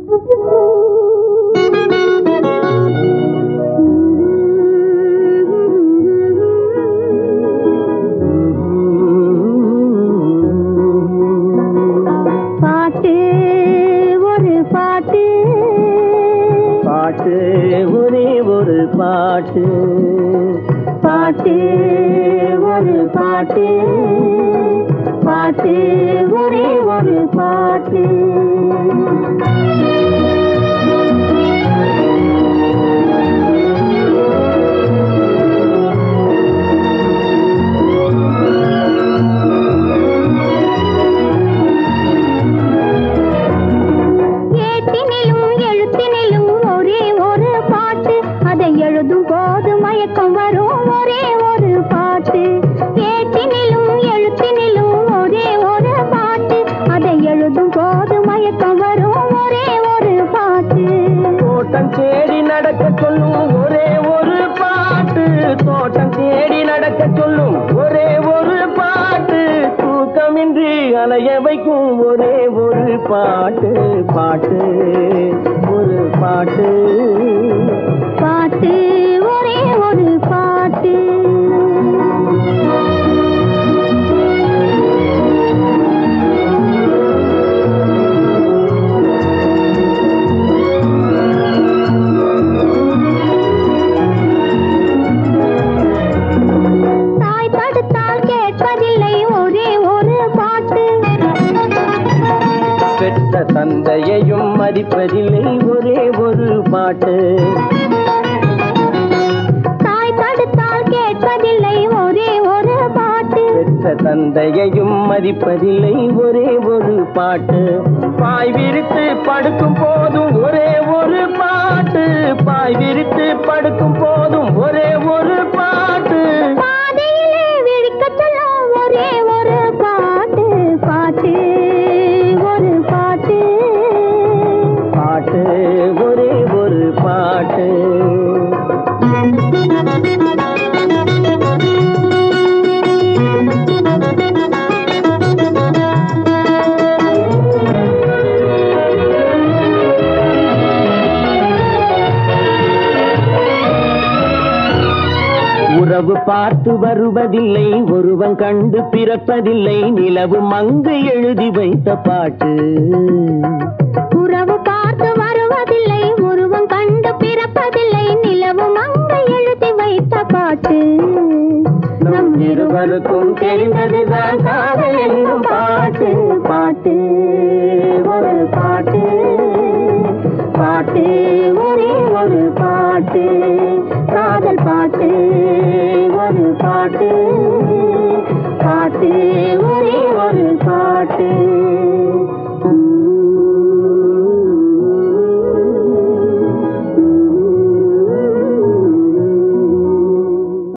பாட்டு ஒரு பாட்டு பாட்டு ஒரே ஒரு பாட்டு பாட்டு ஒரு பாட்டு பாட்டு ஒரே ஒரு பாட்டு ஏட்டினிலும் எழுத்தினிலும் ஒரே ஒரு பாட்டு அதை எழுதும் போது மயக்கம் வரும் ஒரே ஒரு பாட்டு ஏட்டினிலும் எழுத்தினிலும் ஒரே ஒரு பாட்டு அதை எழுதும் போது மயக்கம் வரும் ஒரே ஒரு பாட்டு தோட்டம் தேடி நடக்க சொல்லும் ஒரே ஒரு பாட்டு தோட்டம் தேடி நடக்க சொல்லும் ஒரே ஒரு பாட்டு தூக்கமின்றி அலைய வைக்கும் ஒரே ஒரு பாட்டு பாட்டு ஒரு பாட்டு பாட்டு ஒரே ஒரு பாட்டு தாய் தடுத்தால் கேட்பதில்லை ஒரே ஒரு பாட்டு பெற்ற தந்தையையும் மதிப்பதில்லை ஒரே ஒரு பாட்டு தாய் தடுத்தால் கேட்பதில்லை ஒரே ஒரு பாட்டு பெற்ற தந்தையையும் மதிப்பதில்லை ஒரே ஒரு பாட்டு பாய் விரித்து படுக்கும் போதும் ஒரே ஒரு பாட்டு பாய் விரித்து படுக்கும் போதும் ஒரே ஒரு பாட்டு பாதையிலே விழிக்கச் சொல்லும் ஒரே ஒரு பாட்டு பாட்டு ஒரு பாட்டு பாட்டு ஒரே ஒரு பாட்டு உறவு பார்த்து வருவதில்லை ஒருவன் கண்டு பிறப்பதில்லை நிலவு மங்கு எழுதி வைத்த பாட்டு உறவு பார்த்து வருவதில்லை உருவம் கண்டு பிறப்பதில்லை நிலவும் அங்கு எழுதி வைத்த பாட்டு நம் இருவருக்கும் தெரிந்ததுதான் காதல் என்னும் பாட்டு பாட்டு ஒரு பாட்டு பாட்டு ஒரே ஒரு பாட்டு காதல் பாட்டு ஒரு பாட்டு